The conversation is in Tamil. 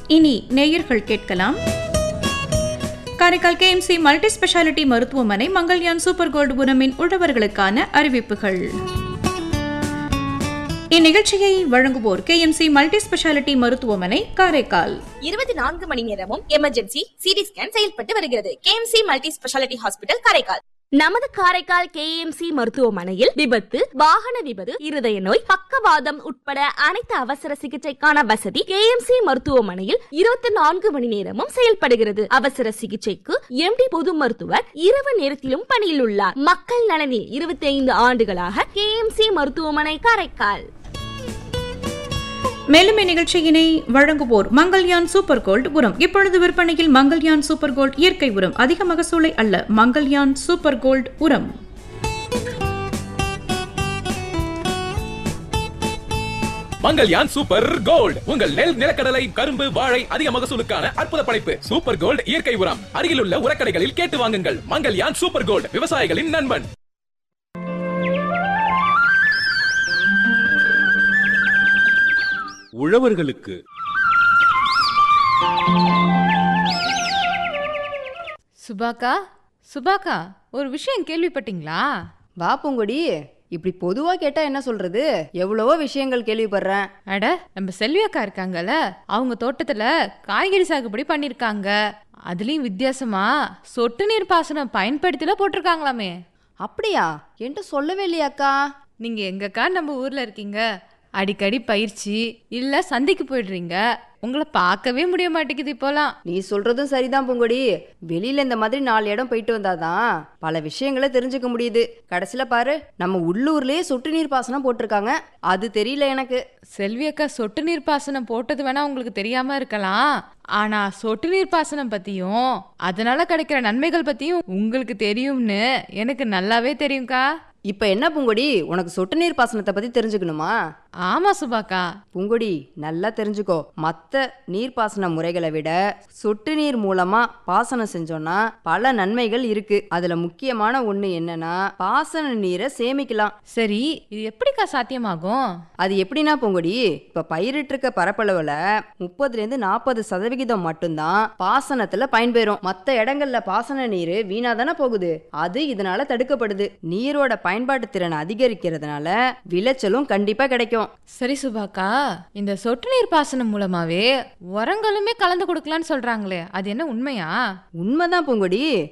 இனி நேயர்கள் கேட்கலாம் காரைக்கால் கேஎம்சி மல்டி ஸ்பெஷாலிட்டி மருத்துவமனை மங்கள்யான் சூப்பர் கோல்டு உரமின் உழவர்களுக்கான அறிவிப்புகள் இந்நிகழ்ச்சியை வழங்குவோர் கேஎம்சி மல்டி ஸ்பெஷாலிட்டி மருத்துவமனை காரைக்கால் இருபத்தி நான்கு மணி நேரமும் எமர்ஜென்சி சிடி ஸ்கேன் செயல்பட்டு வருகிறது KMC multi speciality hospital Karaikal நமது காரைக்கால் கேஎம்சி மருத்துவமனையில் விபத்து வாகன விபத்து இருதய நோய் பக்கவாதம் உட்பட அனைத்து அவசர சிகிச்சைக்கான வசதி கேஎம்சி மருத்துவமனையில் இருபத்தி நான்கு மணி நேரமும் செயல்படுகிறது அவசர சிகிச்சைக்கு எம்டி பொது மருத்துவர் இரவு நேரத்திலும் பணியில் உள்ளார் மக்கள் நலனில் இருபத்தி ஐந்து ஆண்டுகளாக கேஎம்சி மருத்துவமனை காரைக்கால் மேலும் இந்நிகழ்ச்சியினை வழங்குவோர் மங்கள்யான் சூப்பர் கோல்ட் உரம் இப்பொழுது விற்பனையில் மங்கள்யான் சூப்பர் கோல்ட் இயற்கை உரம் அதிக மகசூலை அல்ல மங்கள்யான் சூப்பர் கோல்ட் உரம் மங்கல்யான் சூப்பர் கோல்ட் உங்கள் நெல் நிலக்கடலை கரும்பு வாழை அதிக மகசூலுக்கான அற்புத படைப்பு சூப்பர் கோல்ட் இயற்கை உரம் அருகிலுள்ள உரக்கடைகளில் கேட்டு வாங்குங்கள் மங்கல்யான் சூப்பர் கோல்ட் விவசாயிகளின் நண்பன் உழவர்களுக்கு சுபாக்கா சுபாக்கா ஒரு விஷயம் கேள்விப்பட்டீங்களா வா பூங்கொடி இப்படி பொதுவா கேட்டா என்ன சொல்றது எவ்வளவோ விஷயங்கள் கேள்விப்படுறேன் அட நம்ம செல்வி அக்கா இருக்காங்கல்ல அவங்க தோட்டத்துல காய்கறி சாகுபடி பண்ணிருக்காங்க அதுலயும் வித்தியாசமா சொட்டு நீர் பாசனம் பயன்படுத்தில போட்டிருக்காங்களாமே அப்படியா என்கிட்ட சொல்லவே இல்லையாக்கா நீங்க எங்கக்கா நம்ம ஊர்ல இருக்கீங்க அடிக்கடி பயிற்சி இல்ல சந்தைக்கு போயிடுறீங்க உங்களை பார்க்கவே முடிய மாட்டேங்குது இப்போலாம் நீ சொல்றதும் சரிதான் பூங்கொடி வெளியில இந்த மாதிரி நாலு இடம் போயிட்டு வந்தாதான் பல விஷயங்களை தெரிஞ்சுக்க முடியுது கடைசியில பாரு நம்ம உள்ளூர்லயே சொட்டு நீர் பாசனம் போட்டிருக்காங்க அது தெரியல எனக்கு செல்வி அக்கா சொட்டு நீர் பாசனம் போட்டது வேணா உங்களுக்கு தெரியாம இருக்கலாம் ஆனா சொட்டு நீர் பாசனம் பத்தியும் அதனால கிடைக்கிற நன்மைகள் பத்தியும் உங்களுக்கு தெரியும்னு எனக்கு நல்லாவே தெரியும்க்கா இப்ப என்ன பூங்கொடி உனக்கு சொட்டு நீர் பாசனத்தை பத்தி தெரிஞ்சுக்கணுமா ஆமா சுபாக்கா பூங்கொடி நல்லா தெரிஞ்சுக்கோ மத்த நீர்ப்பாசன முறைகளை விட சொட்டு நீர் மூலமா பாசனம் செஞ்சோம்னா பல நன்மைகள் இருக்கு அதுல முக்கியமான ஒண்ணு என்னன்னா பாசன நீரை சேமிக்கலாம் சரி இது எப்படிக்கா சாத்தியமாகும் அது எப்படின்னா பூங்கொடி இப்ப பயிரிட்டிருக்க பரப்பளவுல முப்பதுல இருந்து நாற்பது சதவிகிதம் மட்டும்தான் பாசனத்துல பயன்பெறும் மத்த இடங்கள்ல பாசன நீர் வீணா தானே போகுது அது இதனால தடுக்கப்படுது நீரோட பயன்பாட்டு திறன் அதிகரிக்கிறதுனால விளைச்சலும் கண்டிப்பா கிடைக்கும் சரி சுபாக்கா இந்த சொட்டு நீர் பாசனம் மூலமாவே உரங்களுமே கலந்து கொடுக்கலான்னு சொல்றாங்களே அது என்ன உண்மையா உண்மைதான் பூங்கொடி